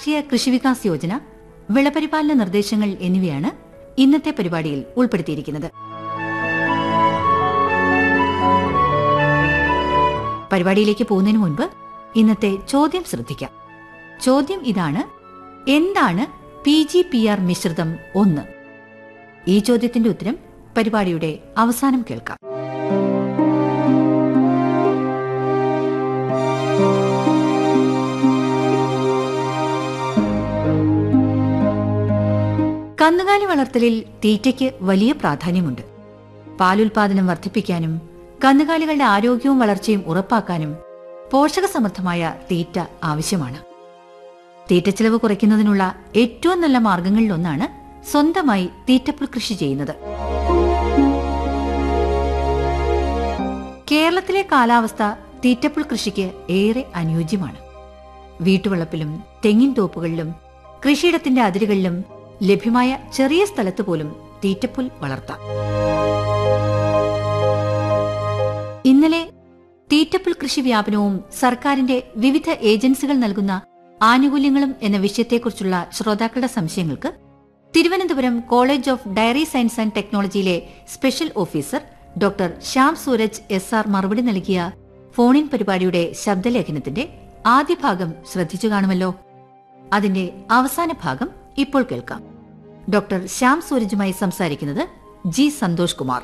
രാഷ്ട്രീയ കൃഷി വികാസ് യോജന വിളപരിപാലന നിർദ്ദേശങ്ങൾ എന്നിവയാണ് ഇന്നത്തെ പരിപാടിയിൽ ഉൾപ്പെടുത്തിയിരിക്കുന്നത് പരിപാടിയിലേക്ക് പോകുന്നതിന് മുൻപ് ഇന്നത്തെ ചോദ്യം ശ്രദ്ധിക്കാം ചോദ്യം ഇതാണ് എന്താണ് പി ജി പി ആർ മിശ്രിതം ഒന്ന് ഈ ചോദ്യത്തിന്റെ ഉത്തരം പരിപാടിയുടെ അവസാനം കേൾക്കാം കന്നുകാലി വളർത്തലിൽ തീറ്റയ്ക്ക് വലിയ പ്രാധാന്യമുണ്ട് പാലുൽപാദനം വർദ്ധിപ്പിക്കാനും കന്നുകാലികളുടെ ആരോഗ്യവും വളർച്ചയും ഉറപ്പാക്കാനും പോഷകസമൃദ്ധമായ തീറ്റ ആവശ്യമാണ് തീറ്റച്ചെലവ് കുറയ്ക്കുന്നതിനുള്ള ഏറ്റവും നല്ല മാർഗങ്ങളിലൊന്നാണ് സ്വന്തമായി തീറ്റപ്പുൽ കൃഷി ചെയ്യുന്നത് കേരളത്തിലെ കാലാവസ്ഥ തീറ്റപ്പുൽ കൃഷിക്ക് ഏറെ അനുയോജ്യമാണ് വീട്ടുവളപ്പിലും തെങ്ങിൻ തോപ്പുകളിലും കൃഷിയിടത്തിന്റെ അതിരുകളിലും ലഭ്യമായ ചെറിയ സ്ഥലത്ത് പോലും തീറ്റപ്പുൽ വളർത്താം ഇന്നലെ തീറ്റപ്പുൽ കൃഷി വ്യാപനവും സർക്കാരിന്റെ വിവിധ ഏജൻസികൾ നൽകുന്ന ആനുകൂല്യങ്ങളും എന്ന വിഷയത്തെക്കുറിച്ചുള്ള ശ്രോതാക്കളുടെ സംശയങ്ങൾക്ക് Thiruvananthapuram college of dairy science and ടെക്നോളജിയിലെ special officer doctor Shyam Sooraj S R മറുപടി നൽകിയ ഫോണിൻ പരിപാടിയുടെ ശബ്ദലേഖനത്തിന്റെ ആദ്യ ഭാഗം ശ്രദ്ധിച്ചു കാണുമല്ലോ അതിന്റെ അവസാന ഭാഗം ഇപ്പോൾ കേൾക്കാം ഡോക്ടർ ശ്യാം സൂരജുമായി സംസാരിക്കുന്നത് ജി സന്തോഷ് കുമാർ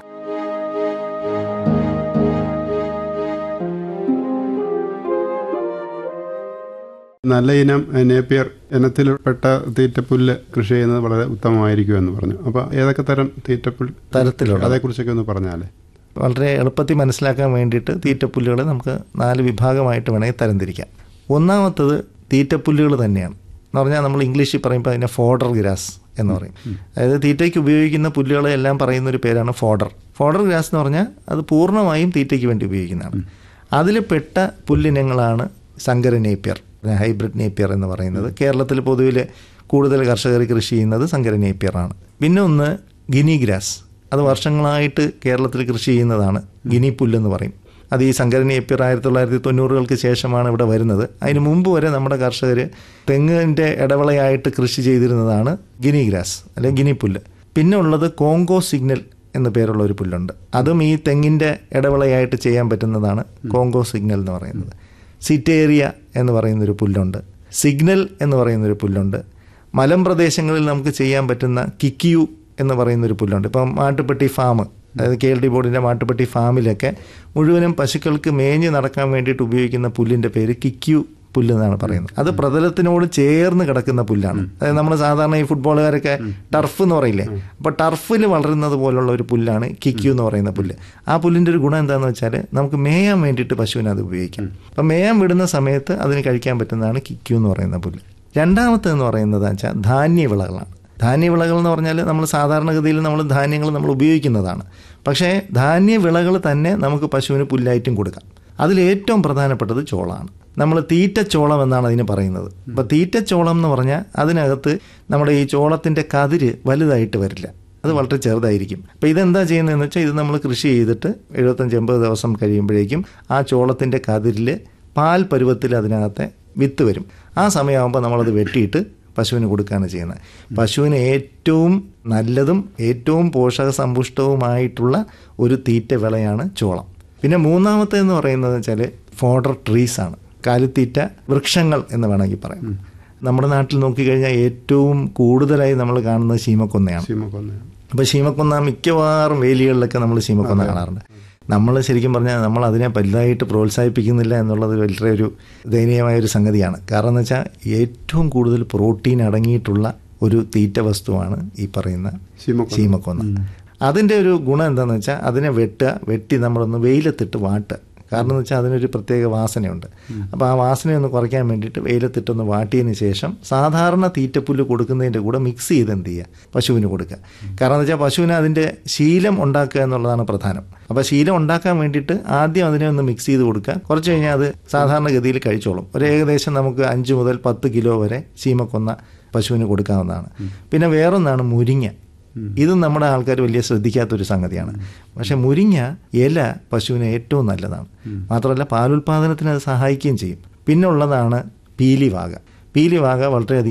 നല്ല ഇനം നേപ്പിയർ ഇനത്തിൽപ്പെട്ട തീറ്റപ്പുല്ല് കൃഷി ചെയ്യുന്നത് വളരെ ഉത്തമമായിരിക്കും എന്ന് പറഞ്ഞു അപ്പോൾ ഏതൊക്കെ തരം തീറ്റപ്പുൽ തരത്തിലുള്ള അതേക്കുറിച്ചൊക്കെ ഒന്ന് പറഞ്ഞാലേ വളരെ എളുപ്പത്തിൽ മനസ്സിലാക്കാൻ വേണ്ടിയിട്ട് തീറ്റപ്പുല്ലുകൾ നമുക്ക് നാല് വിഭാഗമായിട്ട് വേണമെങ്കിൽ തരംതിരിക്കാം ഒന്നാമത്തത് തീറ്റപ്പുല്ലുകൾ തന്നെയാണ് എന്ന് പറഞ്ഞാൽ നമ്മൾ ഇംഗ്ലീഷിൽ പറയുമ്പോൾ അതിനെ ഫോഡർ ഗ്രാസ് എന്ന് പറയും അതായത് തീറ്റയ്ക്ക് ഉപയോഗിക്കുന്ന പുല്ലുകളെ എല്ലാം പറയുന്ന ഒരു പേരാണ് ഫോഡർ ഫോഡർ ഗ്രാസ് എന്ന് പറഞ്ഞാൽ അത് പൂർണ്ണമായും തീറ്റയ്ക്ക് വേണ്ടി ഉപയോഗിക്കുന്നതാണ് അതിൽ പെട്ട പുല്ലിനങ്ങളാണ് സങ്കര നേപ്പിയർ ഹൈബ്രിഡ് നേപ്പിയർ എന്ന് പറയുന്നത് കേരളത്തിൽ പൊതുവിൽ കൂടുതൽ കർഷകർ കൃഷി ചെയ്യുന്നത് സങ്കര നേപ്പിയറാണ് പിന്നെ ഒന്ന് ഗിനി ഗ്രാസ് അത് വർഷങ്ങളായിട്ട് കേരളത്തിൽ കൃഷി ചെയ്യുന്നതാണ് ഗിനി പുല്ലെന്ന് പറയും അത് ഈ സങ്കരണി എപ്പിയർ ആയിരത്തി തൊള്ളായിരത്തി തൊണ്ണൂറുകൾക്ക് ശേഷമാണ് ഇവിടെ വരുന്നത് അതിന് മുമ്പ് വരെ നമ്മുടെ കർഷകർ തെങ്ങിൻ്റെ ഇടവിളയായിട്ട് കൃഷി ചെയ്തിരുന്നതാണ് ഗിനി ഗ്രാസ് അല്ലെങ്കിൽ ഗിനി പുല്ല് പിന്നെ ഉള്ളത് കോങ്കോ സിഗ്നൽ എന്ന പേരുള്ള ഒരു പുല്ലുണ്ട് അതും ഈ തെങ്ങിൻ്റെ ഇടവിളയായിട്ട് ചെയ്യാൻ പറ്റുന്നതാണ് കോങ്കോ സിഗ്നൽ എന്ന് പറയുന്നത് സിറ്റേറിയ എന്ന് പറയുന്നൊരു പുല്ലുണ്ട് സിഗ്നൽ എന്ന് പറയുന്നൊരു പുല്ലുണ്ട് മലമ്പ്രദേശങ്ങളിൽ നമുക്ക് ചെയ്യാൻ പറ്റുന്ന കിക്കിയു എന്ന് പറയുന്നൊരു പുല്ലുണ്ട് ഇപ്പം മാട്ടുപ്പെട്ടി ഫാം അതായത് കെ എൽ ഡി ബോർഡിൻ്റെ മാട്ടുപ്പെട്ടി ഫാമിലൊക്കെ മുഴുവനും പശുക്കൾക്ക് മേഞ്ഞ് നടക്കാൻ വേണ്ടിയിട്ട് ഉപയോഗിക്കുന്ന പുല്ലിൻ്റെ പേര് കിക്കിയു പുല്ല് എന്നാണ് പറയുന്നത് അത് പ്രതലത്തിനോട് ചേർന്ന് കിടക്കുന്ന പുല്ലാണ് അതായത് നമ്മൾ സാധാരണ ഈ ഫുട്ബോളുകാരൊക്കെ ടർഫ് എന്ന് പറയില്ലേ അപ്പോൾ ടർഫിൽ വളരുന്നത് പോലുള്ള ഒരു പുല്ലാണ് കിക്യു എന്ന് പറയുന്ന പുല്ല് ആ പുല്ലിൻ്റെ ഒരു ഗുണം എന്താണെന്ന് വെച്ചാൽ നമുക്ക് മേയാൻ വേണ്ടിയിട്ട് പശുവിനെ അത് ഉപയോഗിക്കാം അപ്പം മേയാൻ വിടുന്ന സമയത്ത് അതിന് കഴിക്കാൻ പറ്റുന്നതാണ് കിക്യു എന്ന് പറയുന്ന പുല്ല് രണ്ടാമത്തേന്ന് പറയുന്നത് വെച്ചാൽ ധാന്യവിളകളാണ് ധാന്യവിളകൾ എന്ന് പറഞ്ഞാൽ നമ്മൾ സാധാരണഗതിയിൽ നമ്മൾ ധാന്യങ്ങൾ നമ്മൾ ഉപയോഗിക്കുന്നതാണ് പക്ഷേ ധാന്യവിളകൾ തന്നെ നമുക്ക് പശുവിന് പുല്ലായിട്ടും കൊടുക്കാം അതിൽ ഏറ്റവും പ്രധാനപ്പെട്ടത് ചോളമാണ് നമ്മൾ തീറ്റച്ചോളം എന്നാണ് അതിന് പറയുന്നത് അപ്പോൾ തീറ്റച്ചോളം എന്ന് പറഞ്ഞാൽ അതിനകത്ത് നമ്മുടെ ഈ ചോളത്തിൻ്റെ കതിര് വലുതായിട്ട് വരില്ല അത് വളരെ ചെറുതായിരിക്കും അപ്പോൾ ഇതെന്താ ചെയ്യുന്നതെന്ന് വെച്ചാൽ ഇത് നമ്മൾ കൃഷി ചെയ്തിട്ട് എഴുപത്തഞ്ച് എൺപത് ദിവസം കഴിയുമ്പോഴേക്കും ആ ചോളത്തിൻ്റെ കതിരിൽ പാൽ പരുവത്തിൽ അതിനകത്തെ വിത്ത് വരും ആ സമയമാകുമ്പോൾ നമ്മളത് വെട്ടിയിട്ട് പശുവിന് കൊടുക്കുകയാണ് ചെയ്യുന്നത് പശുവിന് ഏറ്റവും നല്ലതും ഏറ്റവും പോഷക സമ്പുഷ്ടവുമായിട്ടുള്ള ഒരു തീറ്റ വിളയാണ് ചോളം പിന്നെ മൂന്നാമത്തെ എന്ന് പറയുന്നത് വെച്ചാൽ ഫോഡർ ട്രീസ് ആണ് കാലിത്തീറ്റ വൃക്ഷങ്ങൾ എന്ന് വേണമെങ്കിൽ പറയാം നമ്മുടെ നാട്ടിൽ നോക്കിക്കഴിഞ്ഞാൽ ഏറ്റവും കൂടുതലായി നമ്മൾ കാണുന്നത് ശീമക്കൊന്നയാണ് ചീമക്കൊന്ന അപ്പോൾ ശീമക്കൊന്ന മിക്കവാറും വേലികളിലൊക്കെ നമ്മൾ ശീമക്കൊന്ന കാണാറുണ്ട് നമ്മൾ ശരിക്കും പറഞ്ഞാൽ നമ്മൾ അതിനെ വലുതായിട്ട് പ്രോത്സാഹിപ്പിക്കുന്നില്ല എന്നുള്ളത് വളരെ ഒരു ദയനീയമായ ഒരു സംഗതിയാണ് കാരണം എന്ന് വെച്ചാൽ ഏറ്റവും കൂടുതൽ പ്രോട്ടീൻ അടങ്ങിയിട്ടുള്ള ഒരു തീറ്റ വസ്തുവാണ് ഈ പറയുന്ന ശീമക്കൊന്ന. ശീമക്കൊന്ന അതിൻ്റെ ഒരു ഗുണം എന്താണെന്ന് വെച്ചാൽ അതിനെ വെട്ടുക വെട്ടി നമ്മളൊന്ന് വെയിലത്തിട്ട് വാട്ടുക കാരണം എന്ന് വെച്ചാൽ അതിനൊരു പ്രത്യേക വാസനയുണ്ട് അപ്പോൾ ആ വാസനയൊന്ന് കുറയ്ക്കാൻ വേണ്ടിയിട്ട് വെയിലത്തിട്ടൊന്ന് വാട്ടിയതിന് ശേഷം സാധാരണ തീറ്റപ്പുല്ല് കൊടുക്കുന്നതിൻ്റെ കൂടെ മിക്സ് ചെയ്ത് എന്ത് ചെയ്യുക പശുവിന് കൊടുക്കുക കാരണം എന്ന് വെച്ചാൽ പശുവിന് അതിൻ്റെ ശീലം ഉണ്ടാക്കുക എന്നുള്ളതാണ് പ്രധാനം അപ്പോൾ ശീലം ഉണ്ടാക്കാൻ വേണ്ടിയിട്ട് ആദ്യം അതിനെ ഒന്ന് മിക്സ് ചെയ്ത് കൊടുക്കുക കുറച്ച് കഴിഞ്ഞാൽ അത് സാധാരണഗതിയിൽ കഴിച്ചോളും ഒരു ഏകദേശം നമുക്ക് അഞ്ച് മുതൽ പത്ത് കിലോ വരെ ചീമക്കൊന്ന പശുവിന് കൊടുക്കാവുന്നതാണ് പിന്നെ വേറൊന്നാണ് മുരിങ്ങ ഇതും നമ്മുടെ ആൾക്കാർ വലിയ ശ്രദ്ധിക്കാത്തൊരു സംഗതിയാണ് പക്ഷെ മുരിങ്ങ ഇല പശുവിന് ഏറ്റവും നല്ലതാണ് മാത്രമല്ല പാലുൽപാദനത്തിന് അത് സഹായിക്കുകയും ചെയ്യും പിന്നെ ഉള്ളതാണ് പീലിവാക പീലിവാക വളരെയധികം